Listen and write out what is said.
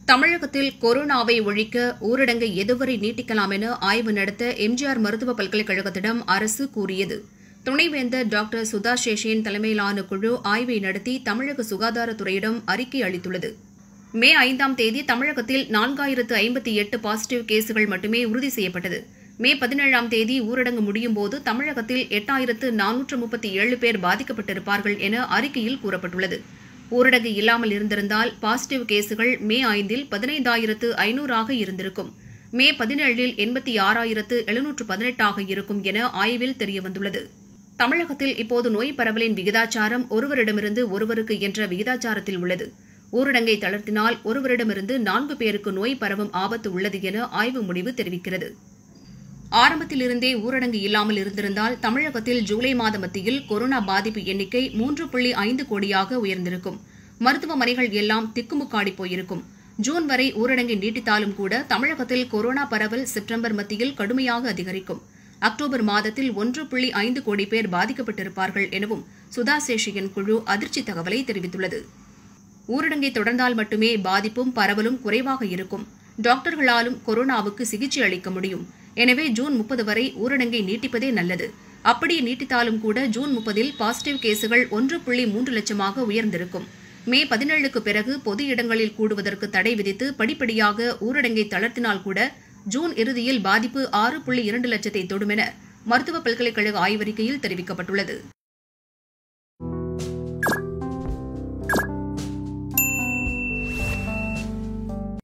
தமிழகத்தில் கொரோனாவை ஒழிக்க ஊரடங்கை எதுவரை நீட்டிக்கலாம் என ஆய்வு நடத்த எம்ஜிஆர் மருத்துவ பல்கலைக்கழகத்திடம் அரசு கூறியது துணைவேந்தர் டாக்டர் சுதா சேஷன் தலைமையிலான குழு ஆய்வை நடத்தி தமிழக சுகாதாரத்துறையிடம் அறிக்கை அளித்துள்ளது மே ஐந்தாம் தேதி தமிழகத்தில் நான்காயிரத்து ஐம்பத்தி எட்டு பாசிட்டிவ் கேசுகள் மட்டுமே உறுதி செய்யப்பட்டது மே பதினேழாம் தேதி ஊரடங்கு முடியும் போது தமிழகத்தில் எட்டாயிரத்து நானூற்று முப்பத்தி ஏழு பேர் பாதிக்கப்பட்டிருப்பார்கள் என அறிக்கையில் கூறப்பட்டுள்ளது ஊரடங்கு இல்லாமல் இருந்திருந்தால் பாசிட்டிவ் கேசுகள் மே ஐந்தில் பதினைந்தாயிரத்து ஐநூறாக இருந்திருக்கும் மே பதினேழில் எண்பத்தி ஆறாயிரத்து எழுநூற்று பதினெட்டாக இருக்கும் என ஆய்வில் தெரியவந்துள்ளது தமிழகத்தில் இப்போது நோய் பரவலின் விகிதாச்சாரம் ஒருவரிடமிருந்து ஒருவருக்கு என்ற விகிதாச்சாரத்தில் உள்ளது ஊரடங்கை தளர்த்தினால் ஒருவரிடமிருந்து நான்கு பேருக்கு நோய் பரவும் ஆபத்து உள்ளது என ஆய்வு முடிவு தெரிவிக்கிறது ஆரம்பத்திலிருந்தே ஊரடங்கு இல்லாமல் இருந்திருந்தால் தமிழகத்தில் ஜூலை மாத மத்தியில் கொரோனா பாதிப்பு எண்ணிக்கை மூன்று புள்ளி ஐந்து கோடியாக உயர்ந்திருக்கும் மருத்துவமனைகள் எல்லாம் திக்குமுக்காடி போயிருக்கும் ஜூன் வரை ஊரடங்கை நீட்டித்தாலும் கூட தமிழகத்தில் கொரோனா பரவல் செப்டம்பர் மத்தியில் கடுமையாக அதிகரிக்கும் அக்டோபர் மாதத்தில் ஒன்று புள்ளி ஐந்து கோடி பேர் பாதிக்கப்பட்டிருப்பார்கள் எனவும் சுதா சேஷியன் குழு அதிர்ச்சி தகவலை தெரிவித்துள்ளது ஊரடங்கை தொடர்ந்தால் மட்டுமே பாதிப்பும் பரவலும் குறைவாக இருக்கும் டாக்டர்களாலும் கொரோனாவுக்கு சிகிச்சை அளிக்க முடியும் எனவே ஜூன் முப்பது வரை ஊரடங்கை நீட்டிப்பதே நல்லது அப்படி நீட்டித்தாலும் கூட ஜூன் முப்பதில் பாசிட்டிவ் கேசுகள் ஒன்று புள்ளி மூன்று லட்சமாக உயர்ந்திருக்கும் மே பதினேழுக்கு பிறகு பொது இடங்களில் கூடுவதற்கு தடை விதித்து படிப்படியாக ஊரடங்கை தளர்த்தினால் கூட ஜூன் இறுதியில் பாதிப்பு ஆறு புள்ளி இரண்டு லட்சத்தை தொடும் என மருத்துவ பல்கலைக்கழக ஆய்வறிக்கையில் தெரிவிக்கப்பட்டுள்ளது